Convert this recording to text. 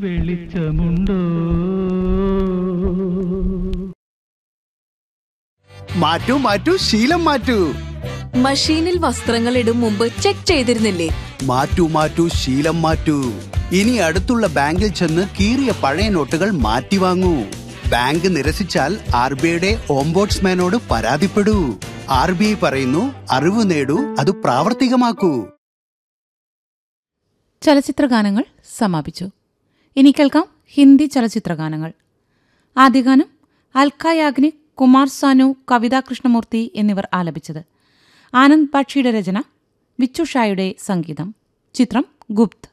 വെളിച്ചമുണ്ടോ മാറ്റൂ മാറ്റൂ ശീലം മാറ്റൂ മഷീനിൽ വസ്ത്രങ്ങൾ ഇടും മുമ്പ് ചെക്ക് ചെയ്തിരുന്നില്ലേ മാറ്റൂ മാറ്റൂ ശീലം മാറ്റൂ ഇനി അടുത്തുള്ള ബാങ്കിൽ ചെന്ന് കീറിയ പഴയ നോട്ടുകൾ മാറ്റി വാങ്ങൂ ബാങ്ക് നിരസിച്ചാൽ ആർ ബി ഐയുടെ ഓംബോട്സ്മാനോട് പരാതിപ്പെടൂ ആർ ബി ഐ പറയുന്നു അറിവ് നേടൂ അത് പ്രാവർത്തികമാക്കൂ ചലച്ചിത്ര ഗാനങ്ങൾ സമാപിച്ചു ഇനി കേൾക്കാം ഹിന്ദി ചലച്ചിത്ര ഗാനങ്ങൾ ആദ്യ ഗാനം അൽക്ക യാഗ്നിക് കുമാർ സാനു കവിതാ കൃഷ്ണമൂർത്തി എന്നിവർ ആലപിച്ചത് ആനന്ദ് ബാക്ഷിയുടെ രചന വിച്ചു ഷായുടെ സംഗീതം ചിത്രം ഗുപ്ത്